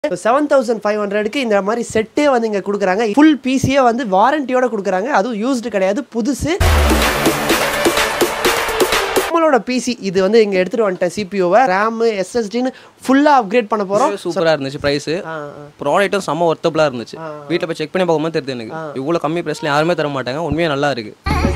Seven thousand five ஹண்ட்ரடுக்கு இந்த மாதிரி செட்டே வந்து இங்கே கொடுக்குறாங்க ஃபுல் பிசியே வந்து வாரண்டியோட கொடுக்குறாங்க அதுவும் யூஸ்டு கிடையாது புதுசு நம்மளோட பிசி இது வந்து இங்கே எடுத்துகிட்டு வந்துட்டேன் சிபியூவை ரேமு எஸ்எஸ்டின்னு ஃபுல்லாக அப்கிரேட் பண்ண போகிறோம் சூப்பராக இருந்துச்சு ப்ரைஸு ப்ராடக்ட்டும் செம்ம ஒர்த்தபுளாக இருந்துச்சு வீட்டில் போய் செக் பண்ணி பார்க்கும்போது தெரியுது எனக்கு இவ்வளோ கம்மி ப்ரைஸில் யாருமே தர மாட்டாங்க உண்மையாக நல்லா இருக்கு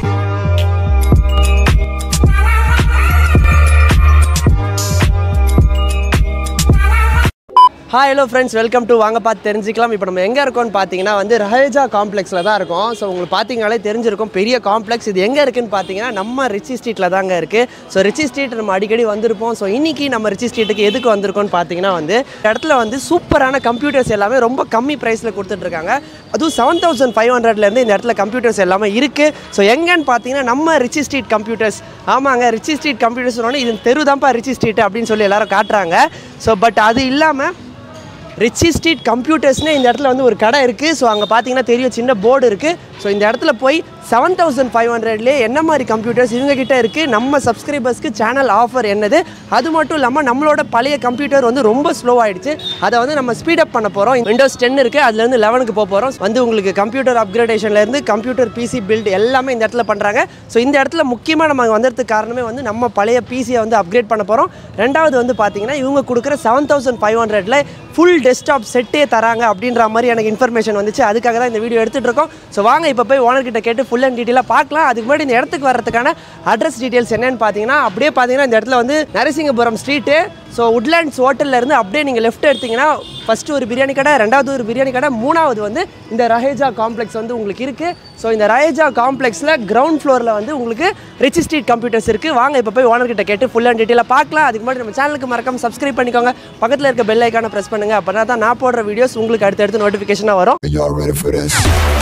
hi hello friends welcome to வாங்க பார்த்து தெரிஞ்சுக்கலாம் இப்போ நம்ம எங்கே இருக்கோம்னு பார்த்தீங்கன்னா வந்து ரஹேஜா காம்ப்ளெக்ஸில் தான் இருக்கோம் ஸோ உங்களுக்கு பார்த்தீங்கனாலே தெரிஞ்சிருக்கும் பெரிய காம்ப்ளெக்ஸ் இது எங்கே இருக்குன்னு பார்த்தீங்கன்னா நம்ம ரிச்சி ஸ்ட்ரீட்டில் தாங்க இருக்குது ஸோ ரிச்சி ஸ்ட்ரீட் நம்ம அடிக்கடி வந்திருப்போம் ஸோ இன்னைக்கு நம்ம ரிச்சி ஸ்ட்ரீட்டுக்கு எதுக்கு வந்திருக்கோம்னு பார்த்தீங்கன்னா வந்து இந்த இடத்துல வந்து சூப்பரான கம்ப்யூட்டர்ஸ் எல்லாமே ரொம்ப கம்மி ப்ரைஸில் கொடுத்துட்ருக்காங்க அதுவும் செவன் தௌசண்ட் ஃபைவ் ஹண்ட்ரட்லேருந்து இந்த இடத்துல கம்ப்யூட்டர்ஸ் எல்லாமே இருக்குது ஸோ எங்கன்னு பார்த்தீங்கன்னா நம்ம ரிச்சி ஸ்ட்ரீட் கம்ப்யூட்டர்ஸ் ஆமாங்க ரிச்சி ஸ்ட்ரீட் கம்ப்யூட்டர்ஸ் சொன்னோன்னே இது தெரு தான்ப்பா ரிச்சி ஸ்ட்ரீட் அப்படின்னு சொல்லி எல்லாரும் காட்டுறாங்க ஸோ பட் அது இல்லாமல் ரிச்சி ஸ்ட்ரீட் கம்ப்யூட்டர்ஸ்னு இந்த இடத்துல வந்து ஒரு கடை இருக்குது ஸோ அங்கே பார்த்தீங்கன்னா தெரியும் சின்ன போர்டு இருக்குது ஸோ இந்த இடத்துல போய் செவன் தௌசண்ட் ஃபைவ் ஹண்ட்ரட்லேயே என்ன மாதிரி கம்ப்யூட்டர்ஸ் இவங்க கிட்ட இருக்குது நம்ம சப்ஸ்கிரைபர்ஸ்க்கு சேனல் ஆஃபர் என்னது அது மட்டும் இல்லாமல் நம்மளோட பழைய கம்ப்யூட்டர் வந்து ரொம்ப ஸ்லோ ஆயிடுச்சு அதை வந்து நம்ம ஸ்பீடப் பண்ண போகிறோம் விண்டோஸ் டென் இருக்குது அதுலேருந்து லெவனுக்கு போக போகிறோம் வந்து உங்களுக்கு கம்ப்யூட்டர் அப்கிரேடேஷன்லேருந்து கம்ப்யூட்டர் பிசி பில்ட் எல்லாமே இந்த இடத்துல பண்ணுறாங்க ஸோ இந்த இடத்துல முக்கியமாக நம்ம அங்கே வந்ததுக்கு காரணமே வந்து நம்ம பழைய பிசியை வந்து அப்கிரேட் பண்ண போகிறோம் ரெண்டாவது வந்து பார்த்தீங்கன்னா இவங்க கொடுக்குற செவன் தௌசண்ட் ஃபைவ் ஹண்ட்ரட்ல ஃபுல் டெஸ்க்டாப் செட்டே தராங்க அப்படின்ற மாதிரி எனக்கு இன்ஃபர்மேஷன் வந்துச்சு அதுக்காக தான் இந்த வீடியோ எடுத்துகிட்டு இருக்கோம் ஸோ வாங்க இப்போ போய் ஓனர் கிட்ட கேட்டு ஃபுல் அண்ட் டீட்டெயிலாக பார்க்கலாம் அதுக்கு முன்னாடி இந்த இடத்துக்கு வர்றதுக்கான அட்ரஸ் டீட்டெயில்ஸ் என்னன்னு பார்த்தீங்கன்னா அப்படியே பார்த்தீங்கன்னா இந்த இடத்துல வந்து நரசிங்கபுரம் ஸ்ட்ரீட்டு ஸோ உட்லேண்ட்ஸ் ஹோட்டல்ல இருந்து அப்படியே நீங்கள் லெஃப்ட் எடுத்தீங்கன்னா ஃபர்ஸ்ட் ஒரு பிரியாணி கடை ரெண்டாவது ஒரு பிரியாணி கடை மூணாவது வந்து இந்த ரஹேஜா காம்ப்ளெக்ஸ் வந்து உங்களுக்கு இருக்குது ஸோ இந்த ரஹேஜா காம்ப்ளெக்ஸில் கிரவுண்ட் ஃப்ளோரில் வந்து உங்களுக்கு ரிச் ஸ்ட்ரீட் கம்ப்யூட்டர்ஸ் இருக்குது வாங்க இப்போ போய் ஓனர் கிட்ட கேட்டு ஃபுல் அண்ட் டீட்டெயிலாக பார்க்கலாம் அதுக்கு முன்னாடி நம்ம சேனலுக்கு மறக்காம சப்ஸ்கிரைப் பண்ணிக்கோங்க பக்கத்தில் இருக்க பெல் ஐக்கான ப்ரெஸ் பண்ணுங்க அப்படின்னா தான் நான் போடுற வீடியோஸ் உங்களுக்கு அடுத்தடுத்து நோட்டிஃபிகேஷனாக வரும் Are y'all ready for this?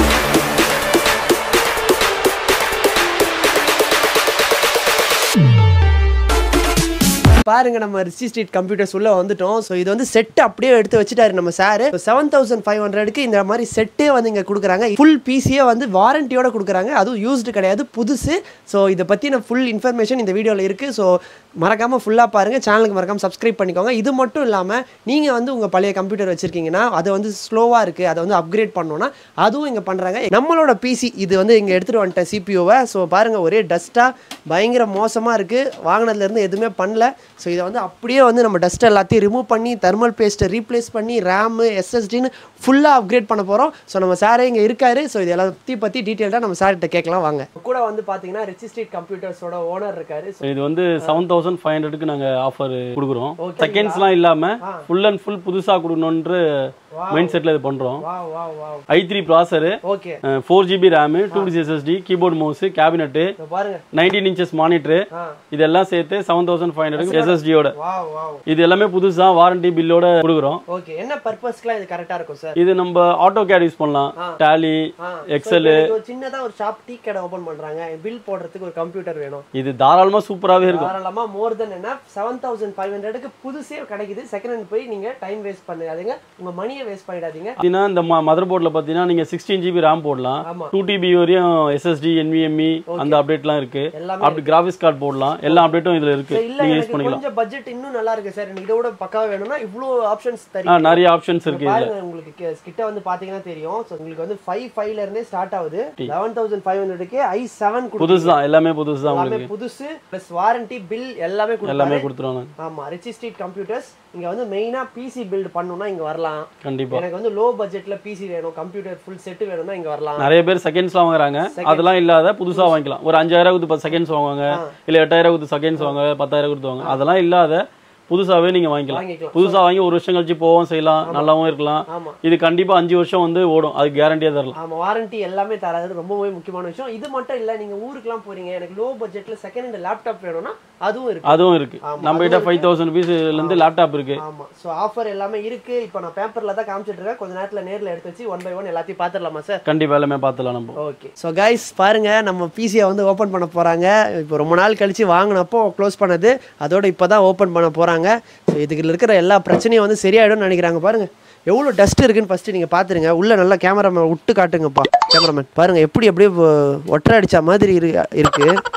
பாருங்க நம்ம ரிச்சி ஸ்ட்ரீட் கம்ப்யூட்டர்ஸ் உள்ள வந்துட்டோம் ஸோ இது வந்து செட் அப்படியே எடுத்து வச்சுட்டாரு நம்ம சார் செவன் தௌசண்ட் ஃபைவ் ஹண்ட்ரடுக்கு இந்த மாதிரி செட்டே வந்து இங்கே கொடுக்குறாங்க ஃபுல் பிசியே வந்து வாரண்டியோட கொடுக்குறாங்க அதுவும் யூஸ்டு கிடையாது புதுசு ஸோ இதை பற்றின ஃபுல் இன்ஃபர்மேஷன் இந்த வீடியோவில் இருக்குது ஸோ மறக்காமல் ஃபுல்லாக பாருங்கள் சேனலுக்கு மறக்காமல் சப்ஸ்கிரைப் பண்ணிக்கோங்க இது மட்டும் இல்லாமல் நீங்கள் வந்து உங்கள் பழைய கம்ப்யூட்டர் வச்சுருக்கீங்கன்னா அது வந்து ஸ்லோவாக இருக்குது அதை வந்து அப்கிரேட் பண்ணோன்னா அதுவும் இங்கே பண்ணுறாங்க நம்மளோட பிசி இது வந்து இங்கே எடுத்துகிட்டு வந்துட்டேன் சிபியூவை ஸோ பாருங்கள் ஒரே டஸ்ட்டாக பயங்கர மோசமாக இருக்குது வாங்கினதுலேருந்து எதுவுமே பண்ணல ஸோ இதை வந்து அப்படியே வந்து நம்ம டஸ்ட் எல்லாத்தையும் ரிமூவ் பண்ணி தெர்மல் பேஸ்ட்டை ரீப்ளேஸ் பண்ணி ரேமு எஸ்எஸ்டின்னு ஃபுல்லாக அப்கிரேட் பண்ண போகிறோம் ஸோ நம்ம சாரே இங்கே இருக்காரு ஸோ இது எல்லாத்தையும் பற்றி டீட்டெயில்டாக நம்ம சார்கிட்ட கேட்கலாம் வாங்க கூட வந்து பார்த்தீங்கன்னா ரிச்சி ஸ்ட்ரீட் கம்ப்யூட்டர்ஸோட ஓனர் இருக்காரு ஸோ இது வந்து செவன் தௌசண்ட் ஃபைவ் ஹண்ட்ரடுக்கு நாங்கள் ஆஃபர் கொடுக்குறோம் செகண்ட்ஸ்லாம் இல்லாமல் ஃபுல் அண்ட் ஃபுல் புதுசாக கொடுக்கணுன்ற மைண்ட் செட்டில் இது பண்ணுறோம் வா வா வா I three processor okay four GB RAM two DC SSD keyboard mouse cabinet இப்போ பாருங்க நைன்டீன் இன்ச்சஸ் மானிட்டரு ஆ இதெல்லாம் சேர்த்து செவன் தௌசண்ட் ஃபைவ் ஹண்ட்ரடுக்கு எஸ்எஸ்டியோட வா வா இது எல்லாமே புதுசாக வாரண்டி பில்லோட கொடுக்குறோம் ஓகே என்ன பர்பஸ்க்குலாம் இது கரெக்டாக இருக்கும் சார் இது நம்ம ஆட்டோ கேட் யூஸ் பண்ணலாம் டேலி ஆ எக்ஸல் ஒரு சின்னதாக ஒரு ஷாப் டீ கடை ஓப்பன் பண்ணுறாங்க பில் போடுறதுக்கு ஒரு கம்ப்யூட்டர் வேணும் இது தாராளமாக சூப்பராகவே இருக்கும் தாராளமா மோர் தென் என்ன செவன் தௌசண்ட் ஃபைவ் ஹண்ட்ரடுக்கு புதுசே கிடைக்குது செகண்ட் ஹேண்ட் போய் நீங்க டைம் வேஸ்ட் பண்ணிடாதீங்க உங்க மணியை வேஸ்ட் பண்ணிடாதீங்க பார்த்தீங்கன்னா இந்த மதர் போர்டில் பார்த்தீங்கன்னா நீங்கள் சிக்ஸ்டீன் ஜிபி ரேம் போடலாம் ஆமா. டூ டிபி வரையும் எஸ்எஸ்டி NVMe அந்த அப்டேட்லாம் இருக்கு எல்லாமே அப்படி கிராஃபிக்ஸ் கார்டு போடலாம் எல்லா அப்டேட்டும் இதில் இருக்கு இல்ல நீங்கள் யூஸ் எனக்கு பண்ணிக்கலாம் கொஞ்சம் பட்ஜெட் இன்னும் நல்லா இருக்கு சார் எனக்கு இதோட பக்காவா வேணும்னா இவ்வளோ ஆப்ஷன்ஸ் ஆ தரீங்க நிறைய ஆப்ஷன்ஸ் இருக்கு இதில் பாருங்க உங்களுக்கு கி- கிட்ட வந்து பாத்தீங்கன்னா தெரியும் ஸோ உங்களுக்கு வந்து ஃபைவ் ஃபைவ்ல இருந்தே ஸ்டார்ட் ஆகுது லெவன் தௌசண்ட் ஃபைவ் ஹண்ட்ரடுக்கு ஐ செவன் புதுசு தான் எல்லாமே புதுசு தான் எல்லாமே உங்களுக்கு புதுசு ப்ளஸ் வாரண்டி பில் எல்லாமே எல்லாமே கொடுப்பாரு கொடுத்துருவாங்க ஆமா ரிச்சி ஸ்ட்ரீட் கம்ப்யூட்டர்ஸ் இங்க வந்து மெயினா பிசி பில்ட் பண்ணணும்னா இங்க வரலாம் கண்டிப்பா எனக்கு வந்து லோ பட்ஜெட்ல பிசி வேணும் கம்ப்யூட்டர் ஃபுல் செட் வேணும்னா இங்க வரலாம் நிறைய பேர் செகண்ட்ஸ்லாம் வாங்குறாங்க அதெல்லாம் இல்லாத புதுசா வாங்கிக்கலாம் ஒரு அஞ்சாயிரம் கொடுத்து பத்து செகண்ட்ஸ் வாங்குவாங்க இல்ல எட்டாயிரம் கொடுத்து செகண்ட்ஸ் வாங்க பத்தாயிரம் கொடுத்து வாங்க அதெல்லாம் இல்லாத புதுசாவே நீங்க வாங்கிக்கலாம் வாங்கிக்கலாம் புதுசா வாங்கி ஒரு வருஷம் கழிச்சு போவோம் செய்யலாம் நல்லாவும் இருக்கலாம் ஆமா இது கண்டிப்பா அஞ்சு வருஷம் வந்து ஓடும் அது கேரண்டியா தரலாம் ஆமா வாரண்டி எல்லாமே தராது ரொம்பவே முக்கியமான விஷயம் இது மட்டும் இல்ல நீங்க ஊருக்குலாம் போறீங்க எனக்கு லோ பட்ஜெட்ல செகண்ட் ஹேண்ட் லேப்டாப் வேணும்னா அதுவும் இருக்கு அதுவும் இருக்கு ஆமா, நம்ம கிட்ட ஃபைவ் தௌசண்ட் ருபீஸ்ல இருந்து லேப்டாப் இருக்கு ஆமா சோ ஆஃபர் எல்லாமே இருக்கு இப்போ நான் பேப்பர்ல தான் காமிச்சிட்டு இருக்கேன் கொஞ்ச நேரத்துல நேர்ல எடுத்து வச்சு ஒன் பை ஒன் எல்லாத்தையும் பாத்துடலாமா சார் கண்டிப்பா எல்லாமே பார்த்துலாம் நம்ம ஓகே ஸோ கைஸ் பாருங்க நம்ம பிசியை வந்து ஓப்பன் பண்ண போறாங்க இப்போ ரொம்ப நாள் கழிச்சு வாங்கினப்போ க்ளோஸ் பண்ணது அதோட இப்போ தான் ஓப்பன் பண்ண போறாங்க ஸோ இதுக்கு இருக்கிற எல்லா பிரச்சனையும் வந்து சரியாயிடும்னு நினைக்கிறாங்க பாருங்க எவ்வளோ டஸ்ட் இருக்குன்னு ஃபர்ஸ்ட் நீங்கள் பார்த்துருங்க உள்ள நல்லா கேமராமேன் விட்டு காட்டுங்கப்பா கேமராமேன் பாருங்க எப்படி அப்படியே ஒ- ஒட்டரை அடிச்ச மாதிரி இரு இருக்கு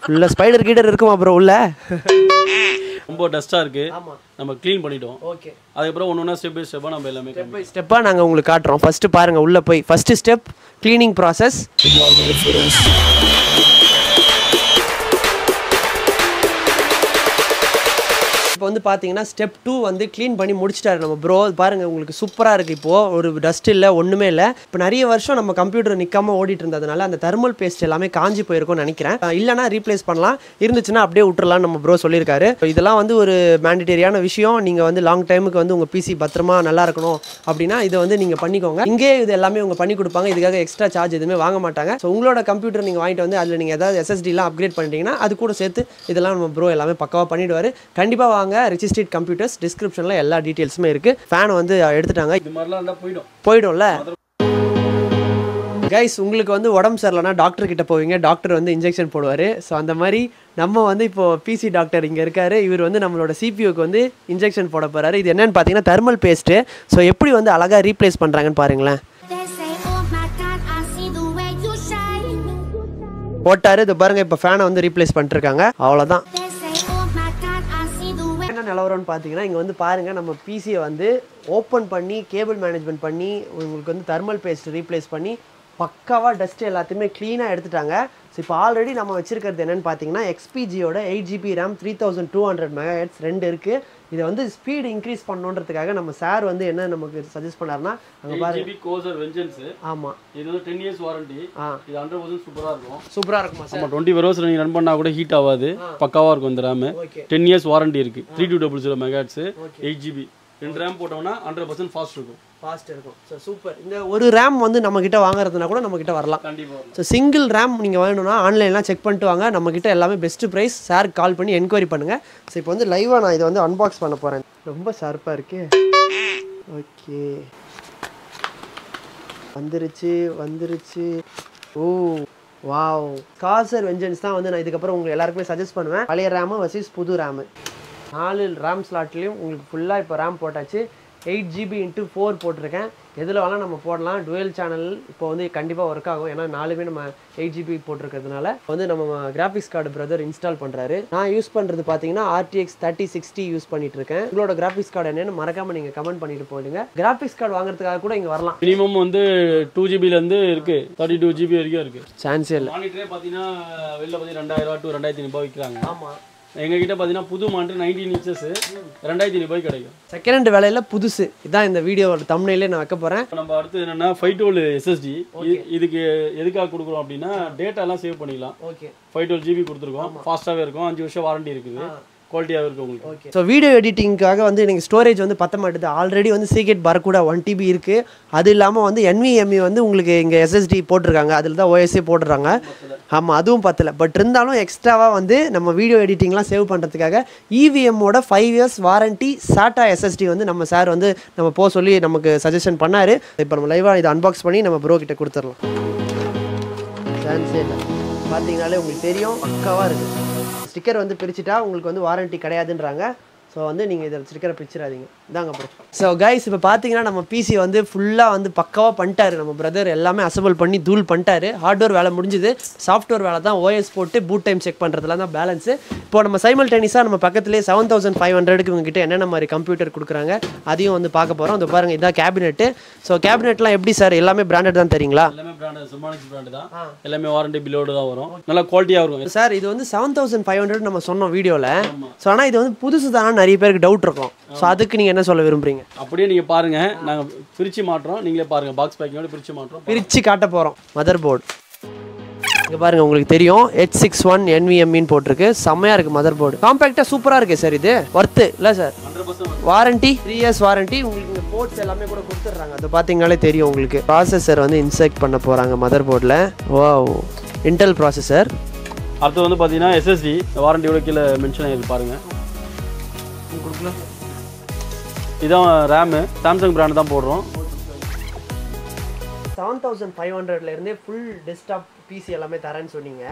உள்ள ஸ்பைடர் கீடர் இருக்குமா அப்புறம் உள்ள ரொம்ப டஸ்ட்டாக இருக்கு ஆமா நம்ம க்ளீன் பண்ணிட்டோம் ஓகே அதுக்கப்புறம் ஒன்று ஒன்றா ஸ்டெப் பை ஸ்டெப்பாக நம்ம எல்லாமே ஸ்டெப் பை ஸ்டெப்பாக நாங்கள் உங்களுக்கு காட்டுறோம் ஃபஸ்ட்டு பாருங்கள் உள்ளே போய் ஃபஸ்ட்டு ஸ்டெப் க்ளீனிங் ப்ராசஸ் இப்போ வந்து பார்த்தீங்கன்னா ஸ்டெப் டூ வந்து க்ளீன் பண்ணி முடிச்சிட்டாரு நம்ம ப்ரோ பாருங்கள் உங்களுக்கு சூப்பராக இருக்குது இப்போது ஒரு டஸ்ட் இல்லை ஒன்றுமே இல்லை இப்போ நிறைய வருஷம் நம்ம கம்ப்யூட்டர் நிற்காம ஓடிட்டு இருந்ததுனால அந்த தெர்மல் பேஸ்ட் எல்லாமே காஞ்சி போயிருக்கும்னு நினைக்கிறேன் அஹ் இல்லைனா ரீப்ளேஸ் பண்ணலாம் இருந்துச்சுன்னா அப்படியே விட்டுறலாம் நம்ம ப்ரோ சொல்லியிருக்காரு So இதெல்லாம் வந்து ஒரு மேண்டிட்டரியான விஷயம் நீங்கள் வந்து லாங் டைமுக்கு வந்து உங்கள் பிசி பத்திரமா நல்லா இருக்கணும் அப்படின்னா இதை வந்து நீங்கள் பண்ணிக்கோங்க இங்கே இது எல்லாமே உங்க பண்ணி கொடுப்பாங்க இதுக்காக எக்ஸ்ட்ரா சார்ஜ் எதுவுமே வாங்க மாட்டாங்க ஸோ உங்களோட கம்ப்யூட்டர் நீங்கள் வாங்கிட்டு வந்து அதில் நீங்கள் ஏதாவது எஸ்எஸ்டிலாம் அப்கிரேட் பண்ணிட்டீங்கன்னா அது கூட சேர்த்து இதெல்லாம் நம்ம ப்ரோ எல்லாமே பக்காவாக பண்ணிடுவார் கண்டிப்பாக வாங்க ரிஜிஸ்ட்ரேட் கம்ப்யூட்டர்ஸ் டிஸ்கிரிப்ஷனில் எல்லா டீட்டெயில்ஸுமே இருக்குது ஃபேன் வந்து எடுத்துட்டாங்க இது மாதிரிலாம் இருந்தால் போயிடும் போயிடும்ல கைஸ் உங்களுக்கு வந்து உடம்பு சரியில்லைனா டாக்டர் கிட்ட போவீங்க டாக்டர் வந்து இன்ஜெக்ஷன் போடுவார் ஸோ அந்த மாதிரி நம்ம வந்து இப்போ பிசி டாக்டர் இங்கே இருக்காரு இவர் வந்து நம்மளோட சிபியூக்கு வந்து இன்ஜெக்ஷன் போட போறாரு இது என்னன்னு பார்த்தீங்கன்னா தெர்மல் பேஸ்ட்டு ஸோ எப்படி வந்து அழகாக ரீப்ளேஸ் பண்ணுறாங்கன்னு பாருங்களேன் They say, oh my God, I see the way you shine. போட்டாரு இது பாருங்க இப்போ ஃபேனை வந்து ரீப்ளேஸ் பண்ணிருக்காங்க அவ்வளோதான் They say, oh my God, I see the way. என்ன நிலவரம்னு பார்த்தீங்கன்னா இங்கே வந்து பாருங்கள் நம்ம பிசியை வந்து ஓப்பன் பண்ணி கேபிள் மேனேஜ்மெண்ட் பண்ணி உங்களுக்கு வந்து தெர்மல் பேஸ்ட் ரீப்ளேஸ் பண்ணி பக்காவாக டஸ்ட் எல்லாத்தையுமே க்ளீனாக எடுத்துட்டாங்க ஸோ இப்போ ஆல்ரெடி நம்ம வச்சிருக்கிறது என்னன்னு பார்த்தீங்கன்னா எக்ஸ்பிஜியோட eight GB RAM three thousand two hundred mega ரெண்டு இருக்குது இதை வந்து ஸ்பீடு இன்க்ரீஸ் பண்ணணுன்றதுக்காக நம்ம சார் வந்து என்ன நமக்கு சஜஸ்ட் பண்ணாருன்னா அங்கே பாருங்க ஜிபி கோசர் வெஞ்சன்ஸ் ஆமாம் இது வந்து டென் இயர்ஸ் வாரண்டி ஆ இது ஹண்ட்ரட் பர்சன்ட் சூப்பராக இருக்கும் சூப்பராக இருக்குமா சார் நம்ம டுவெண்ட்டி ஹவர்ஸ் நீங்கள் ரன் பண்ணால் கூட ஹீட் ஆகாது பக்காவாக இருக்கும் இந்த RAM okay ten years warranty இருக்கு three two double zero megahertz eight GB ரெண்டு ரேம் போட்டோம்னா ஹண்ட்ரட் பர்சன்ட் ஃபாஸ்ட் இருக்கும் ஃபாஸ்ட் இருக்கும் ஸோ சூப்பர் இந்த ஒரு ரேம் வந்து நம்ம கிட்ட வாங்குறதுனா கூட நம்ம கிட்ட வரலாம் கண்டிப்பாக ஸோ சிங்கிள் ரேம் நீங்கள் வேணும்னா ஆன்லைன்லாம் செக் பண்ணிட்டு வாங்க நம்மக்கிட்ட எல்லாமே பெஸ்ட்டு ப்ரைஸ் சாருக்கு கால் பண்ணி என்கொயரி பண்ணுங்கள் ஸோ இப்போ வந்து லைவாக நான் இதை வந்து அன்பாக்ஸ் பண்ண போகிறேன் ரொம்ப ஷார்ப்பாக இருக்கு ஓகே வந்துருச்சு வந்துருச்சு ஓ வாவ் காசர் வெஞ்சன்ஸ் தான் வந்து நான் இதுக்கப்புறம் உங்களுக்கு எல்லாருக்குமே சஜஸ்ட் பண்ணுவேன் பழைய ரேமு வர்சஸ் புது ரேமு நாலு ரேம் ஸ்லாட்லேயும் உங்களுக்கு ஃபுல்லாக இப்போ ரேம் போட்டாச்சு எயிட் ஜிபி இன்ட்டு ஃபோர் போட்டிருக்கேன் எதில் வேணால் நம்ம போடலாம் டுவெல் சேனல் இப்போ வந்து கண்டிப்பாக ஒர்க் ஆகும் ஏன்னா நாலுமே நம்ம எயிட் ஜிபி போட்டிருக்கிறதுனால வந்து நம்ம கிராஃபிக்ஸ் கார்டு பிரதர் இன்ஸ்டால் பண்ணுறாரு நான் யூஸ் பண்ணுறது பார்த்தீங்கன்னா ஆர்டிஎக்ஸ் தேர்ட்டி சிக்ஸ்டி யூஸ் பண்ணிட்டு இருக்கேன் உங்களோட கிராஃபிக்ஸ் கார்டு என்னன்னு மறக்காமல் நீங்கள் கமெண்ட் பண்ணிட்டு போயிடுங்க கிராஃபிக்ஸ் கார்டு வாங்குறதுக்காக கூட இங்கே வரலாம் மினிமம் வந்து டூ ஜிபிலேருந்து இருக்கு தேர்ட்டி டூ ஜிபி வரைக்கும் இருக்கு சான்ஸே இல்லை மானிட்டரே பார்த்தீங்கன்னா வெளில பார்த்தீங்கன்னா ரெண்டாயிரம் ரூபா டு ரெண்டாயிரத்தி ஐநூறுபா விற்கிறாங்க ஆமாம் எங்ககிட்ட பார்த்தீங்கன்னா புது மானிட்டர் நைன்டீன் இன்ச்சஸ் ரெண்டாயிரத்தி ஐநூறுபாய்க்கு கிடைக்கும் செகண்ட் ஹேண்ட் விலையில புதுசு இதான் இந்த வீடியோவோட தமிழ்லேயே நான் வைக்க போகிறேன் இப்ப நம்ம அடுத்து என்னன்னா ஃபைவ் டுவெல் எஸ்எஸ்டி இதுக்கு எதுக்காக கொடுக்குறோம் அப்படின்னா டேட்டா எல்லாம் சேவ் பண்ணிக்கலாம் ஓகே ஃபைவ் டுவெல் ஜிபி கொடுத்துருக்கோம் ஃபாஸ்ட்டாகவே இருக்கும் அஞ்சு வருஷம் வாரண்டி இருக்குது குவாலிட்டியாகவே இருக்கு உங்களுக்கு ஓகே ஸோ வீடியோ எடிட்டிங்காக வந்து எனக்கு ஸ்டோரேஜ் வந்து பத்த மாட்டுது ஆல்ரெடி வந்து சீக்ரெட் பரக்கூடா ஒன் டிபி இருக்குது அது இல்லாமல் வந்து NVMe வந்து உங்களுக்கு இங்கே எஸ்எஸ்டி போட்டிருக்காங்க அதில் தான் ஓஎஸ்ஏ போட்டுறாங்க ஆமாம் அதுவும் பத்தல பட் இருந்தாலும் எக்ஸ்ட்ராவாக வந்து நம்ம வீடியோ எடிட்டிங்லாம் சேவ் பண்ணுறதுக்காக இவிஎம்மோட five years warranty SATA SSD வந்து நம்ம சார் வந்து நம்ம போக சொல்லி நமக்கு சஜஷன் பண்ணார் இப்போ நம்ம லைவாக இதை அன்பாக்ஸ் பண்ணி நம்ம ப்ரோ கிட்ட கொடுத்துடலாம் சான்ஸே இல்லை பார்த்தீங்கனாலே உங்களுக்கு தெரியும் பக்காவாக இருக்குது ஸ்டிக்கர் வந்து பிரிச்சுட்டா உங்களுக்கு வந்து வாரண்டி கிடையாதுன்றாங்க ஸோ வந்து நீங்கள் இதில் ஸ்டிக்கரை பிரிச்சிடாதீங்க இதாங்க ப்ரோ ஸோ கைஸ் இப்போ பார்த்தீங்கன்னா நம்ம பிசி வந்து ஃபுல்லாக வந்து பக்காவாக பண்ணிட்டாரு நம்ம பிரதர் எல்லாமே அசபிள் பண்ணி தூள் பண்ணிட்டாரு ஹார்ட்வேர் வேலை முடிஞ்சுது சாஃப்ட்வேர் வேலை தான் ஓஎஸ் போட்டு பூட் டைம் செக் பண்ணுறதுல தான் பேலன்ஸு இப்போ நம்ம சைமல் டெனிஸாக நம்ம பக்கத்துலேயே செவன் தௌசண்ட் ஃபைவ் ஹண்ட்ரடுக்கு இவங்ககிட்ட என்னென்ன மாதிரி கம்ப்யூட்டர் கொடுக்குறாங்க அதையும் வந்து பார்க்க போகிறோம் இந்த பாருங்க இதான் கேபினெட்டு ஸோ கேபினெட்லாம் எப்படி சார் எல்லாமே பிராண்டட் தான் தெரியுங்களா எல்லாமே பிராண்டு சிம்மானிக்ஸ் பிராண்டு தான் எல்லாமே வாரண்டி பில்லோடு தான் வரும் நல்லா குவாலிட்டியாக இருக்கும் சார் இது வந்து செவன் தௌசண்ட் ஃபைவ் ஹண்ட்ரட் நம்ம சொன்னோம் வீடியோவில் ஸோ ஆனால் இது வந்து புதுசு தானே நிறைய பேருக்கு டவுட் இருக்கும் ஸோ அதுக்கு நீங்கள் என்ன சொல்ல விரும்புறீங்க அப்படியே நீங்கள் பாருங்க நாங்கள் பிரித்து மாட்டுறோம் நீங்களே பாருங்க பாக்ஸ் பேக்கிங்கோட பிரித்து மாட்டுறோம் பிரித்து காட்ட போகிறோம் மதர் போர்டு இங்கே பாருங்க உங்களுக்கு தெரியும் ஹெச் சிக்ஸ் ஒன் என்விஎம்மின்னு போட்டிருக்கு செம்மையாக இருக்குது மதர் போர்டு காம்பேக்டாக சூப்பராக இருக்குது சார் இது ஒர்த்து இல்லை sir hundred percent warranty three years warranty உங்களுக்கு இங்கே போர்ட்ஸ் எல்லாமே கூட கொடுத்துட்றாங்க அது பார்த்தீங்கனாலே தெரியும் உங்களுக்கு ப்ராசஸர் வந்து இன்செக்ட் பண்ண போகிறாங்க மதர் போர்டில் ஓ இன்டெல் ப்ராசஸர் அடுத்து வந்து பார்த்தீங்கன்னா எஸ்எஸ்டி வாரண்டியோட கீழே மென்ஷன் ஆகிருக்கு பாருங்க இதான் ரேமு சாம்சங் பிராண்ட் தான் போடுறோம் செவன் தௌசண்ட் ஃபைவ் ஹண்ட்ரட்லேருந்தே ஃபுல் டெஸ்க்டாப் பிசி எல்லாமே தரேன்னு சொன்னீங்க ஸோ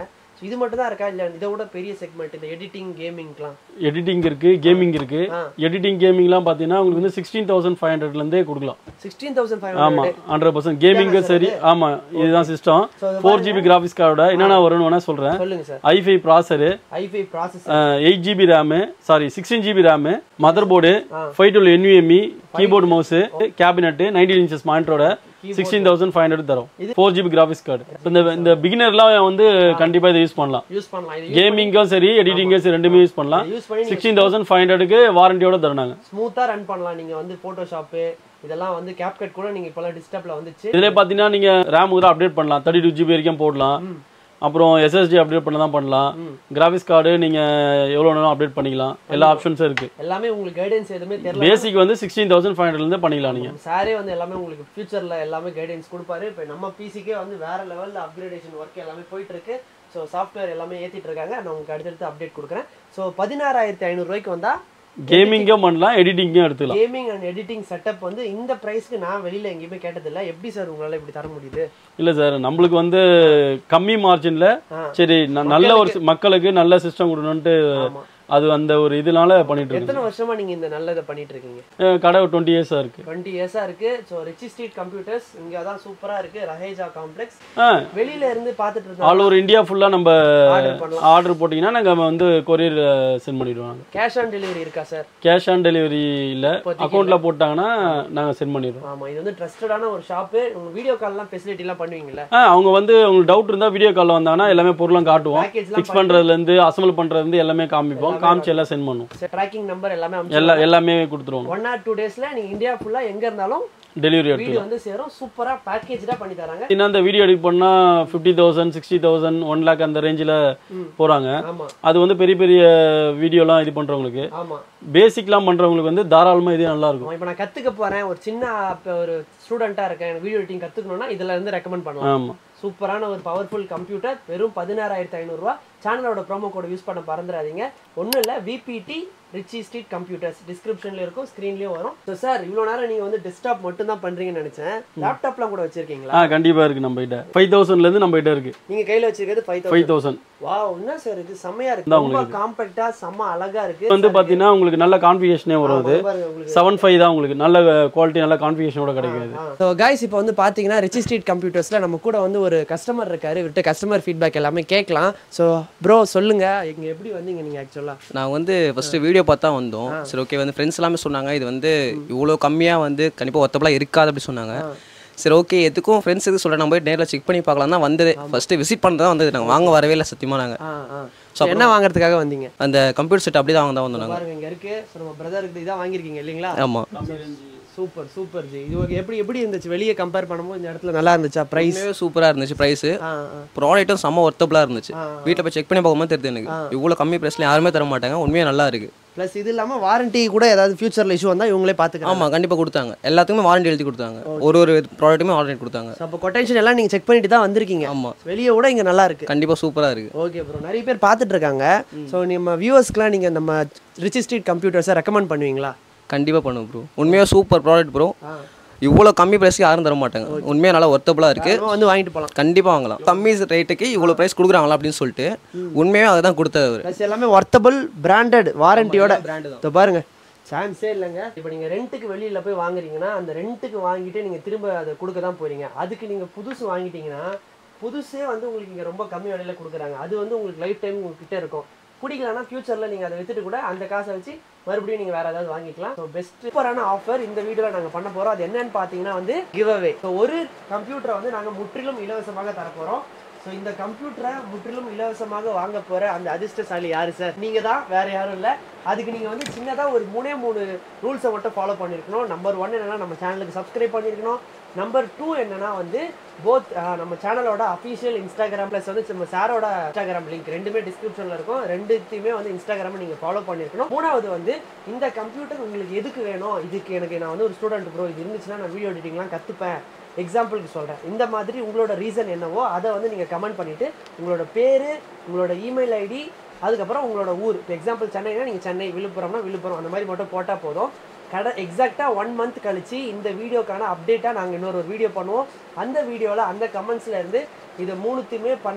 இது மட்டும் தான் இருக்கா இல்ல இதை விட பெரிய செக்மெண்ட் இந்த எடிட்டிங் கேமிங்லாம் எடிட்டிங் இருக்கு கேமிங் இருக்கு எடிட்டிங் கேமிங்லாம் பார்த்தீங்கன்னா உங்களுக்கு வந்து சிக்ஸ்டீன் தௌசண்ட் ஃபைவ் ஹண்ட்ரட்லேருந்தே கொடுக்கலாம் சிக்ஸ்டீன் தௌசண்ட் ஃபைவ் ஆமா ஹண்ட்ரட் பர்சன்ட் கேமிங்கும் சரி ஆமா இதுதான் சிஸ்டம் ஃபோர் ஜிபி கிராஃபிக்ஸ் கார்டோட என்னென்ன வரும்னு வேணா சொல்றேன் சொல்லுங்க sir i five processor i five process eight GB RAM sorry sixteen GB RAM motherboard five twelve NVMe keyboard mouse cabinet nineteen inches மானிட்டரோட சிக்ஸ்டீன் தௌசண்ட் ஃபைவ் ஹண்ட்ரட் தரும் ஃபோர் ஜிபி கிராஃபிக்ஸ் கார்டு இந்த இந்த பிகினர்லாம் வந்து கண்டிப்பா இதை யூஸ் பண்ணலாம் use பண்ணலாம் இது கேமிங்கும் சரி எடிட்டிங்கும் சரி ரெண்டுமே யூஸ் பண்ணலாம் யூஸ் பண்ணி சிக்ஸ்டீன் தௌசண்ட் ஃபைவ் ஹண்ட்ரடுக்கு வாரண்டியோட தருனாங்க ஸ்மூத்தா ரன் பண்ணலாம் நீங்க வந்து போட்டோஷாப்பு இதெல்லாம் வந்து கேப்கட் கூட நீங்க இப்போலாம் டிஸ்டப்ல வந்துச்சு இதுல பாத்தீங்கன்னா நீங்க ரேம் கூட அப்டேட் பண்ணலாம் தேர்ட்டி டூ ஜிபி வரைக்கும் போடலாம் அப்புறம் எஸ்எஸ்டி அப்டேட் பண்ண தான் பண்ணலாம் கிராஃபிக்ஸ் கார்டு நீங்க எவ்வளவு வேணாலும் அப்டேட் பண்ணிக்கலாம் எல்லா ஆப்ஷன்ஸும் இருக்கு எல்லாமே உங்களுக்கு கைடன்ஸ் எதுவுமே தெரியல பேசிக் வந்து சிக்ஸ்டீன் தௌசண்ட் ஃபைவ் ஹண்ட்ரட்லேருந்து பண்ணிக்கலாம் நீங்க சாரே வந்து எல்லாமே உங்களுக்கு ஃபியூச்சர்ல எல்லாமே கைடன்ஸ் கொடுப்பாரு இப்போ நம்ம பிசிக்கே வந்து வேற லெவல்ல அப்கிரேடேஷன் ஒர்க் எல்லாமே போயிட்டு இருக்கு ஸோ சாஃப்ட்வேர் எல்லாமே ஏத்திட்டு இருக்காங்க நான் உங்களுக்கு அடுத்தடுத்து அப்டேட் கொடுக்குறேன் ஸோ பதினாறாயிரத்தி ஐநூறுரூவாய்க்கு வந்தா கேமிங்கும் பண்ணலாம் எடிட்டிங்கும் எடுத்துக்கலாம் கேமிங் அண்ட் எடிட்டிங் செட்டப் வந்து இந்த பிரைஸ்க்கு நான் வெளியில எங்கேயுமே கேட்டதில்ல எப்படி சார் உங்களால இப்படி தர முடியுது இல்ல சார் நம்மளுக்கு வந்து கம்மி மார்ஜின்ல ஆ. சரி ந- நல்ல ஒரு சி- மக்களுக்கு நல்ல சிஸ்டம் கொடுக்கணும்ட்டு ஆமா. அது அந்த ஒரு இதனால பண்ணிட்டு இருக்கு எத்தனை வருஷமா நீங்க இந்த நல்லதை பண்ணிட்டு இருக்கீங்க அஹ் கடை டுவெண்ட்டி இயர்ஸா இருக்கு டுவெண்ட்டி இயர்ஸா இருக்கு ஸோ ரிச்சி ஸ்ட்ரீட் கம்ப்யூட்டர்ஸ் இங்க தான் சூப்பரா இருக்கு ரஹேஜா காம்ப்ளெக்ஸ் ஆ வெளியில இருந்து பார்த்துட்டு இருந்தா ஆல் ஓவர் இந்தியா ஃபுல்லா நம்ம ஆர்டர் பண்ணலாம் ஆர்டர் போட்டிங்கன்னா நாங்க வந்து கொரியர் சென்ட் பண்ணிடுவோம் கேஷ் ஆன் டெலிவரி இருக்கா சார் கேஷ் ஆன் டெலிவரி இல்ல அக்கௌண்ட்ல போட்டாங்கன்னா நாங்க சென்ட் பண்ணிடுவோம் ஆமா இது வந்து ட்ரஸ்டடான ஒரு ஷாப்பு உங்க வீடியோ கால்லாம் ஃபெசிலிட்டி எல்லாம் பண்ணுவீங்கல்ல ஆ அவங்க வந்து உங்களுக்கு டவுட் இருந்தா வீடியோ கால்ல வந்தாங்கன்னா எல்லாமே பொருளும் காட்டுவோம் Package எல்லாம் ஃபிக்ஸ் பண்றதுல இருந்து அசம்பிள் பண்றதுல இருந்து எல்லாமே காமிப்போம் காமிச்சு எல்லாம் சென்ட் பண்ணுவோம் ட்ராக்கிங் நம்பர் எல்லாமே எல்லா எல்லாமே கொடுத்துருவோம் ஒன் ஆர் டூ டேஸ்ல நீங்க இந்தியா ஃபுல்லா எங்க இருந்தாலும் டெலிவரி எடுத்து வீடியோ வந்து சேரும் சூப்பரா பேக்கேஜா பண்ணி தராங்க இன்னும் அந்த வீடியோ எடிட் பண்ணா fifty thousand sixty thousand one lakh அந்த ரேஞ்சில் போறாங்க ஆமா அது வந்து பெரிய பெரிய வீடியோலாம் இது பண்றவங்களுக்கு ஆமா பேசிக்லாம் பண்றவங்களுக்கு வந்து தாராளமா இதே நல்லா இருக்கும் இப்போ நான் கத்துக்க போறேன் ஒரு சின்ன இப்ப ஒரு ஸ்டூடெண்டா இருக்கேன் எனக்கு வீடியோ எடிட்டிங் கத்துக்கணும்னா இதுல இருந்து ரெக்கமெண்ட் பண்ணலாம் ஆமா சூப்பரான ஒரு பவர்ஃபுல் கம்ப்யூட்டர் வெறும் பதினாறாயிரத்தி ஐநூறுரூவா சேனலோட ப்ரோமோ கோட் யூஸ் பண்ண மறந்துடாதீங்க ஒன்றும் இல்லை விபிடி ரிச்சி ஸ்ட்ரீட் கம்ப்யூட்டர்ஸ் டிஸ்கிரிப்ஷன்ல இருக்கும் ஸ்க்ரீன்லயும் வரும் ஸோ சார் இவ்வளோ நேரம் நீங்க வந்து டெஸ்க்டாப் மட்டும் தான் பண்றீங்கன்னு நினைச்சேன் லேப்டாப்லாம் கூட வச்சிருக்கீங்களா ஆ கண்டிப்பா இருக்கு நம்ம கிட்ட ஃபைவ் தௌசண்ட்ல இருந்து நம்ம கிட்ட இருக்கு நீங்க கையில வச்சிருக்கிறது ஃபைவ் ஃபைவ் தௌசண்ட் தௌசண்ட் வா என்ன சார் இது செம்மையா இருக்கு ரொம்ப காம்பாக்டா செம்ம அழகா இருக்கு வந்து பாத்தீங்கன்னா உங்களுக்கு நல்ல கான்ஃபிகேஷனே வரும் அது பாருங்க உங்களுக்கு செவன் ஃபைவ் தான் உங்களுக்கு நல்ல குவாலிட்டி நல்ல கான்ஃபிகேஷனோட கிடைக்காது ஸோ கைஸ் இப்போ வந்து பார்த்தீங்கன்னா ரிச்சி ஸ்ட்ரீட் கம்ப்யூட்டர்ஸில் நம்ம கூட வந்து ஒரு கஸ்டமர் இருக்காரு இவர்கிட்ட கஸ்டமர் ஃபீட்பேக் எல்லாமே கேட்கலாம் ஸோ ப்ரோ சொல்லுங்க இங்கே எப்படி வந்தீங்க நீங்கள் ஆக்சுவலாக நான் வந்து ஃபர்ஸ்ட் வீடியோ பார்த்தா வந்தோம் சரி ஓகே வந்து ஃப்ரெண்ட்ஸ் எல்லாமே சொன்னாங்க இது வந்து இவ்வளோ கம்மியாக வந்து கண்டிப்பாக ஒத்தப்பலாம் இருக்காது அப்படி சொன்னாங்க சரி ஓகே எதுக்கும் ஃப்ரெண்ட்ஸ் எதுக்கு சொல்கிறேன் நம்ம போய் நேரில் செக் பண்ணி பார்க்கலாம் தான் வந்தது ஃபர்ஸ்ட் விசிட் பண்ண தான் வந்தது நாங்கள் வாங்க வரவே இல்லை சத்தியமாக நாங்கள் ஆ ஆ ஸோ என்ன வாங்குறதுக்காக வந்தீங்க அந்த கம்ப்யூட்டர் செட் அப்படி தான் வாங்க தான் வந்தோம் நாங்கள் பாருங்க இங்கே இருக்கு ஸோ நம்ம பிரதருக்கு இதான் வாங்கியிருக்கீங்க இல்லைங்களா ஆமாம் சூப்பர் சூப்பர் ஜி இது okay. எப்படி எப்படி இருந்துச்சு வெளியே கம்பேர் பண்ணும்போது இந்த இடத்துல நல்லா இருந்துச்சா ப்ரைஸ் சூப்பராக இருந்துச்சு ப்ரைஸு ஆ ஆ ப்ராடக்ட்டும் செம்ம ஒர்த்தபுளாக இருந்துச்சு வீட்டில் போய் செக் பண்ணி பார்க்கும்போது தெரியுது எனக்கு இவ்வளோ கம்மி ப்ரைஸில் யாருமே தர மாட்டாங்க உண்மையாக நல்லா இருக்கு ப்ளஸ் இது இல்லாமல் வாரண்டி கூட ஏதாவது ஃபியூச்சரில் இஷ்யூ வந்தால் இவங்களே பார்த்துக்கலாம் ஆமாம் கண்டிப்பாக கொடுத்தாங்க எல்லாத்துக்குமே வாரண்டி எழுதி கொடுத்தாங்க ஒரு ஒரு ப்ராடக்ட்டுமே வாரண்டி கொடுத்தாங்க ஸோ அப்போ கொட்டேஷன் எல்லாம் நீங்கள் செக் பண்ணிட்டு தான் வந்திருக்கீங்க ஆமாம் வெளியே கூட இங்கே நல்லா இருக்கு கண்டிப்பாக சூப்பராக இருக்குது ஓகே ப்ரோ நிறைய பேர் பார்த்துட்டு இருக்காங்க ஸோ நம்ம வியூவர்ஸ்க்குலாம் நீங்கள் நம்ம ரிச்சி ஸ்ட்ரீட் கம்ப்யூட்டர்ஸை ரெக்கமெண்ட் பண்ணுவீங்களா கண்டிப்பாக பண்ணுவோம் ப்ரோ உண்மையாக சூப்பர் ப்ராடக்ட் ப்ரோ இவ்வளோ கம்மி ப்ரைஸ்க்கு யாரும் தர மாட்டாங்க உண்மையாக நல்லா ஒர்த்தபுளாக இருக்குது நம்ம வந்து வாங்கிட்டு போகலாம் கண்டிப்பாக வாங்கலாம் கம்மி ரேட்டுக்கு இவ்வளோ ப்ரைஸ் கொடுக்குறாங்களா அப்படின்னு சொல்லிட்டு உண்மையாக அதுதான் கொடுத்தது அவர் ப்ளஸ் எல்லாமே ஒர்த்தபிள் பிராண்டட் வாரண்டியோட brand தான். இதோ பாருங்க சான்ஸே இல்லைங்க இப்போ நீங்கள் ரெண்ட்டுக்கு வெளியில் போய் வாங்குறீங்கன்னா அந்த ரெண்ட்டுக்கு வாங்கிட்டு நீங்கள் திரும்ப அதை கொடுக்க தான் போறீங்க அதுக்கு நீங்கள் புதுசு வாங்கிட்டீங்கன்னா புதுசே வந்து உங்களுக்கு இங்கே ரொம்ப கம்மி விலையில கொடுக்குறாங்க அது வந்து உங்களுக்கு லைஃப் டைம் உங்ககிட்ட இருக்கும் பிடிக்கலன்னா ஃபியூச்சரில் நீங்கள் அதை வித்துட்டு கூட அந்த காசை வச்சு மறுபடியும் நீங்கள் வேறு ஏதாவது வாங்கிக்கலாம் ஸோ பெஸ்ட் சூப்பரான ஆஃபர் இந்த வீடியோவில் நாங்கள் பண்ண போகிறோம் அது என்னன்னு பார்த்தீங்கன்னா வந்து கிவ் அவே ஸோ ஒரு கம்ப்யூட்டரை வந்து நாங்கள் முற்றிலும் இலவசமாக தரப்போகிறோம் ஸோ இந்த கம்ப்யூட்டரை முற்றிலும் இலவசமாக வாங்க போற அந்த அதிர்ஷ்டசாலி யாரு சார் நீங்க தான் வேற யாரும் இல்லை அதுக்கு நீங்க வந்து சின்னதா ஒரு மூணே மூணு ரூல்ஸை மட்டும் ஃபாலோ பண்ணிருக்கணும் நம்பர் ஒன் என்னன்னா நம்ம சேனலுக்கு சப்ஸ்கிரைப் பண்ணிருக்கணும் நம்பர் டூ என்னன்னா வந்து போத் நம்ம சேனலோட அஃபீஷியல் இன்ஸ்டாகிராம் ப்ளஸ் வந்து நம்ம சாரோட இன்ஸ்டாகிராம் லிங்க் ரெண்டுமே டிஸ்கிரிப்ஷன்ல இருக்கும் ரெண்டுத்தையுமே வந்து இன்ஸ்டாகிராம் நீங்க ஃபாலோ பண்ணிருக்கணும் மூணாவது வந்து இந்த கம்ப்யூட்டர் உங்களுக்கு எதுக்கு வேணும் இதுக்கு எனக்கு நான் வந்து ஒரு ஸ்டூடெண்ட் ப்ரோ இது இருந்துச்சுன்னா நான் வீடியோ எடிட்டிங்லாம் கத்துப்பேன் எக்ஸாம்பிளுக்கு சொல்கிறேன் இந்த மாதிரி உங்களோட ரீசன் என்னவோ அதை வந்து நீங்கள் கமெண்ட் பண்ணிவிட்டு உங்களோட பேர் உங்களோட இமெயில் ஐடி அதுக்கப்புறம் உங்களோட ஊர் இப்போ எக்ஸாம்பிள் சென்னைனா நீங்கள் சென்னை விழுப்புரம்னா விழுப்புரம் அந்த மாதிரி மட்டும் போட்டால் போதும் கடை எக்ஸாக்டாக ஒன் மந்த் கழிச்சு இந்த வீடியோக்கான அப்டேட்டாக நாங்கள் இன்னொரு ஒரு வீடியோ பண்ணுவோம் அந்த வீடியோவில் அந்த கமெண்ட்ஸில் இருந்து இதை மூணுத்தையுமே பண்ண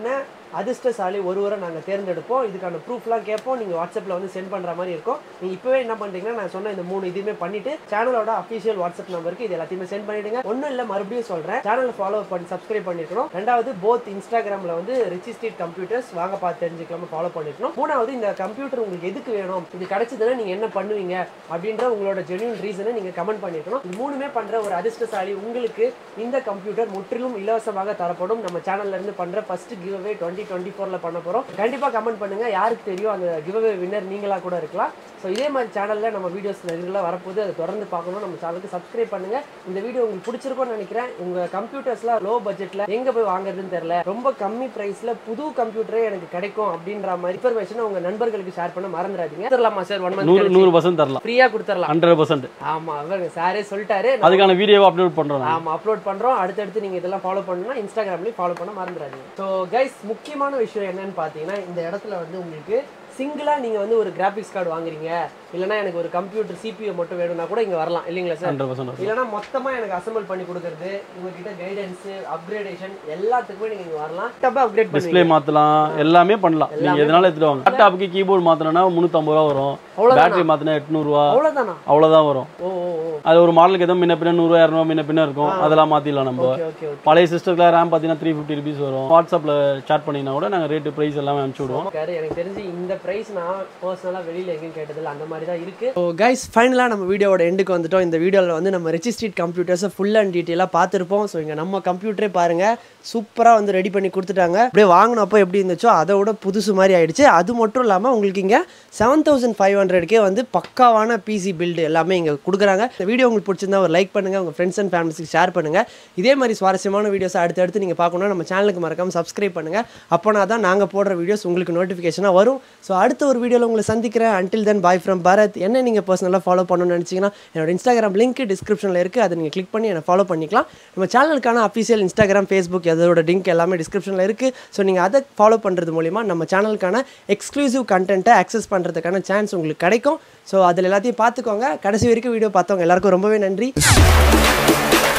அதிர்ஷ்டசாலி ஒருவரை நாங்கள் தேர்ந்தெடுப்போம் இதுக்கான ப்ரூஃப்லாம் கேட்போம் நீங்கள் வாட்ஸ்அப்பில் வந்து சென்ட் பண்ணுற மாதிரி இருக்கும் நீங்கள் இப்போவே என்ன பண்ணுறீங்கன்னா நான் சொன்ன இந்த மூணு இதுவுமே பண்ணிட்டு சேனலோட அஃபிஷியல் வாட்ஸ்அப் நம்பருக்கு இது எல்லாத்தையுமே சென்ட் பண்ணிடுங்க ஒன்றும் இல்லை மறுபடியும் சொல்கிறேன் சேனலை ஃபாலோ பண்ணி சப்ஸ்கிரைப் பண்ணிருக்கணும் ரெண்டாவது போத் இன்ஸ்டாகிராமில் வந்து ரிச்சி ஸ்ட்ரீட் கம்ப்யூட்டர்ஸ் வாங்க பார்த்து தெரிஞ்சுக்கலாம ஃபாலோ பண்ணிருக்கணும் மூணாவது இந்த கம்ப்யூட்டர் உங்களுக்கு எதுக்கு வேணும் இது கிடைச்சதுன்னா நீங்கள் என்ன பண்ணுவீங்க அப்படின்ற உங்களோட ஜென்யூன் ரீசனை நீங்கள் கமெண்ட் பண்ணிருக்கணும் இது மூணுமே பண்ணுற ஒரு அதிர்ஷ்டசாலி உங்களுக்கு இந்த கம்ப்யூட்டர் முற்றிலும் இலவசமாக தரப்படும் நம்ம சேனல்ல இருந்து பண்ற first give away twenty twenty ஃபோர்ல பண்ண போறோம் கண்டிப்பா கமெண்ட் பண்ணுங்க யாருக்கு தெரியும் அந்த கிவ் அவே வின்னர் நீங்களா கூட இருக்கலாம் ஸோ இதே மாதிரி சேனல்ல நம்ம வீடியோஸ் ரெகுலராக வரப்போது அதை தொடர்ந்து பார்க்கணும் நம்ம சேனலுக்கு சப்ஸ்கிரைப் பண்ணுங்க இந்த வீடியோ உங்களுக்கு பிடிச்சிருக்கும்னு நினைக்கிறேன் உங்க கம்ப்யூட்டர்ஸ்லாம் லோ பட்ஜெட்ல எங்க போய் வாங்குறதுன்னு தெரியல ரொம்ப கம்மி பிரைஸ்ல புது கம்ப்யூட்டரே எனக்கு கிடைக்கும் அப்படின்ற மாதிரி இன்ஃபர்மேஷனை உங்க நண்பர்களுக்கு ஷேர் பண்ண மறந்துடாதீங்க தரலாமா சார் ஒன் நூறு மந்த் நூறு பர்சன்ட் தரலாம் ஃப்ரீயா கொடுத்துடலாம் ஹண்ட்ரட் பர்சன்ட் ஆமா அவர் சாரே சொல்லிட்டாரு அதுக்கான வீடியோவை அப்லோட் பண்ணுறோம் ஆமா அப்லோட் பண்றோம் அடுத்தடுத்து நீங்க இதெல்லாம் ஃபாலோ பண்ணணும்னா இன்ஸ்டாகிராம்லயும் ஃபாலோ பண்ண மறந்துடாதீங்க ஸோ கைஸ் முக்கியமான விஷயம் என்னன்னு பாத்தீங்கன்னா இந்த இடத்துல வந்து உங்களுக்கு சிங்கிளா நீங்க வந்து ஒரு கிராபிக்ஸ் கார்டு வாங்குறீங்க இல்லைன்னா எனக்கு ஒரு கம்ப்யூட்டர் சிபியூ மட்டும் வேணும்னா கூட இங்க வரலாம் இல்லைங்களா சார் ஹண்ட்ரட் பர்சன்ட் இல்லைன்னா மொத்தமா எனக்கு அசம்பிள் பண்ணி கொடுக்கறது உங்ககிட்ட கைடன்ஸ் அப்கிரேடேஷன் எல்லாத்துக்குமே நீங்க இங்க வரலாம் டப்பா அப்கிரேட் டிஸ்ப்ளே பண்ணுவீங்க மாற்றலாம் எல்லாமே பண்ணலாம் நீங்கள் எதனால எடுத்துட்டு வாங்க லேப்டாப்புக்கு கீபோர்டு மாற்றினா முந்நூற்றம்பது ரூபா வரும் அவ்வளவுதானா? பேட்டரி மாற்றினா எட்நூறுவா அவ்வளவுதானா அவ்வளோதான் வரும் ஓ ஓ ஓ அது ஒரு மாடலுக்கு எதுவும் முன்ன பின்ன நூறுரூவா இரநூறுவா முன்ன பின்ன இருக்கும் அதெல்லாம் மாற்றிடலாம் நம்ம ஓகே ஓகே ஓகே பழைய சிஸ்டத்தில் ரேம் பார்த்தீங்கன்னா த்ரீ ஃபிஃப்டி ருபீஸ் வரும் வாட்ஸ்அப்பில் chat பண்ணிங்கன்னா கூட நாங்கள் ரேட்டு ப்ரைஸ் எல்லாமே அனுப்பிச்சி விடுவோம் இருக்காரு எனக்கு தெரிஞ்சு இந்த பிரைஸ் நான் பர்சனலாக வெளியில் எங்கேயும் கேட்டதில்ல அந்த மாதிரி தான் இருக்கு ஸோ கைஸ் ஃபைனலாக நம்ம வீடியோவோட எண்டுக்கு வந்துட்டோம் இந்த வீடியோவில் வந்து நம்ம ரிச்சி ஸ்ட்ரீட் கம்ப்யூட்டர்ஸை ஃபுல் அண்ட் டீட்டெயிலாக பார்த்துருப்போம் ஸோ இங்கே நம்ம கம்ப்யூட்டரே பாருங்க சூப்பராக வந்து ரெடி பண்ணி கொடுத்துட்டாங்க அப்படியே வாங்கினப்போ எப்படி இருந்துச்சோ அதை விட புதுசு மாதிரி ஆயிடுச்சு அது மட்டும் இல்லாமல் உங்களுக்கு இங்கே செவன் தௌசண்ட் ஃபைவ் ஹண்ட்ரட்கே வந்து பக்காவான பிசி பில்டு எல்லாமே இங்கே கொடுக்குறாங்க இந்த வீடியோ உங்களுக்கு பிடிச்சிருந்தா ஒரு லைக் பண்ணுங்கள் உங்கள் ஃப்ரெண்ட்ஸ் அண்ட் ஃபேமிலிஸ்க்கு ஷேர் பண்ணுங்கள் இதே மாதிரி சுவாரஸ்யமான வீடியோஸ் அடுத்தடுத்து நீங்கள் பார்க்கணும் நம்ம சேனலுக்கு மறக்காமல் சப்ஸ்கிரைப் பண்ணுங்கள் அப்போனா தான் நாங்கள் போடுற வீடியோஸ் உங்களுக்கு நோட்டிஃபிகேஷனாக வரும் ஸோ அடுத்த ஒரு வீடியோவில் உங்களை சந்திக்கிறேன் until then bye from Bharat என்ன நீங்கள் பர்சனலாக ஃபாலோ பண்ணணும்னு நினச்சிங்கன்னா என்னோட இன்ஸ்டாகிராம் லிங்க் டிஸ்கிரிப்ஷனில் இருக்குது அதை நீங்கள் கிளிக் பண்ணி என்னை ஃபாலோ பண்ணிக்கலாம் நம்ம சேனலுக்கான அஃபிஷியல் இன்ஸ்டாகிராம் ஃபேஸ்புக் அதோட லிங்க் எல்லாமே டிஸ்கிரிப்ஷனில் இருக்குது ஸோ நீங்கள் அதை ஃபாலோ பண்ணுறது மூலிமா நம்ம சேனலுக்கான எக்ஸ்க்ளூசிவ் கண்டென்ட்டை அக்சஸ் பண்ணுறதுக்கான சான்ஸ் உங்களுக்கு கிடைக்கும் ஸோ அதில் எல்லாத்தையும் பார்த்துக்கோங்க கடைசி வரைக்கும் வீடியோ பார்த்தவங்க எல்லாருக்கும் ரொம்பவே நன்றி